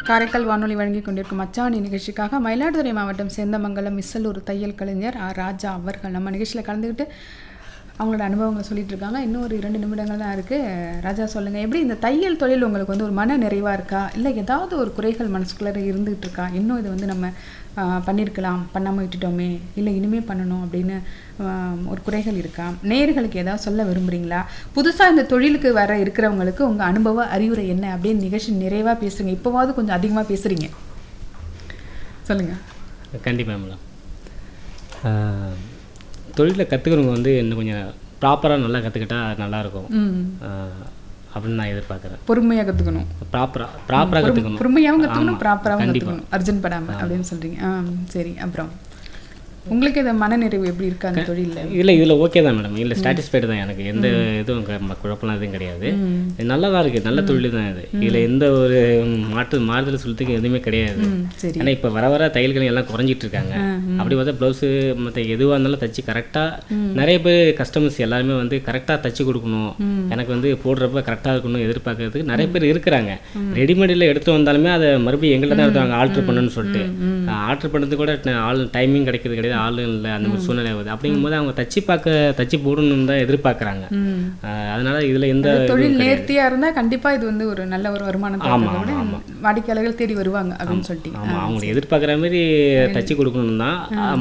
காரைக்கால் வானொலி வழங்கி கொண்டிருக்கும் மச்சாணி நிகழ்ச்சிக்காக மயிலாடுதுறை மாவட்டம் சேந்தமங்கலம் மிஸ்ஸலூர் தையல் கலைஞர் ஆர் ராஜா அவர்கள் நம்ம நிகழ்ச்சியில் கலந்துக்கிட்டு அவங்களோட அனுபவங்களை சொல்லிட்டு இருக்காங்க இன்னும் ஒரு இரண்டு நிமிடங்கள் தான் இருக்குது ராஜா சொல்லுங்கள் எப்படி இந்த தையல் தொழில் உங்களுக்கு வந்து ஒரு மன நிறைவாக இருக்கா இல்லை ஏதாவது ஒரு குறைகள் மனசுக்குள்ளே இருந்துகிட்டு இருக்கா இன்னும் இது வந்து நம்ம ஆ, பண்ணியிருக்கலாம் பண்ணாமல் விட்டுட்டோமே இல்லை இனிமேல் பண்ணணும் அப்படின்னு ஆ, ஒரு குறைகள் இருக்கா நேயர்களுக்கு ஏதாவது சொல்ல விரும்புகிறீங்களா புதுசாக இந்த தொழிலுக்கு வர இருக்கிறவங்களுக்கு உங்கள் அனுபவ அறிவுரை என்ன அப்படின்னு நிகழ்ச்சி நிறைவாக பேசுங்க இப்போவாவது கொஞ்சம் அதிகமாக பேசுகிறீங்க சொல்லுங்கள் கண்டிப்பாக மேடம் தொழிலை கற்றுக்கிறவங்க வந்து இன்னும் கொஞ்சம் ப்ராப்பராக நல்லா கற்றுக்கிட்டா நல்லாயிருக்கும் ம் அப்படின்னு நான் எதிர்பார்க்குறேன் பொறுமையாக கற்றுக்கணும் ப்ராப்பராக ப்ராப்பராக கற்றுக்கணும் பொறுமையாகவும் கற்றுக்கணும் ஆமா, ப்ராப்பராகவும் கண்டிப்பா. கற்றுக்கணும் அர்ஜென்ட் படாமல் அப்படின்னு சொல்கிறீங்க ஆ சரி அப்புறம் உங்களுக்கு இந்த மனநிறைவு எப்படி இருக்கு அந்த தொழிலில் இல்லை இதில் ஓகே தான் மேடம் இல்லை சாட்டிஸ்ஃபைடு தான் எனக்கு எந்த இதுவும் க- ம- குழப்பம்லாம் எதுவும் கிடையாது இது நல்லா தான் இருக்குது நல்ல தொழில் தான் இது இதில் எந்த ஒரு மாற்று மாறுதல் சொல்றதுக்கு எதுவுமே கிடையாது ம் சரி ஏன்னா இப்போ வர வர தையல்கள் எல்லாம் குறைஞ்சிட்டு இருக்காங்க அப்படி பார்த்தா ப்ளவுஸு மற்ற எதுவாக இருந்தாலும் தச்சு கரெக்டாக நிறைய பேர் கஸ்டமர்ஸ் எல்லாருமே வந்து கரெக்டாக தச்சு கொடுக்கணும் எனக்கு வந்து போடுறப்ப கரெக்டாக இருக்கணும் எதிர்பார்க்கறதுக்கு நிறைய பேர் இருக்கிறாங்க ரெடிமேடில் எடுத்து வந்தாலுமே அதை மறுபடியும் எங்களை தான் எடுத்தாங்க ஆல்ட்ரு பண்ணணும்னு சொல்லிட்டு ஆல்ட்ரு பண்ணுறது கூட ட- ஆள் டைமிங் கிடைக்கிறது கிடையாது ஆளும் இல்லை அந்த மாதிரி சூழ்நிலை வருது அப்படிங்கும்போது அவங்க தச்சு பார்க்க தச்சு போடணும்னு தான் எதிர்பார்க்குறாங்க ம் அதனால இதில் எந்த தொழில் நேர்த்தியாக இருந்தால் கண்டிப்பாக இது வந்து ஒரு நல்ல ஒரு வருமானத்தை ஆமா, தர்றதை விட வாடிக்கையாளர்கள் தேடி வருவாங்க அப்படின்னு சொல்லிட்டீங்க ஆமாம் அவங்க எதிர்பார்க்குற மாதிரி தச்சு கொடுக்கணும் தான்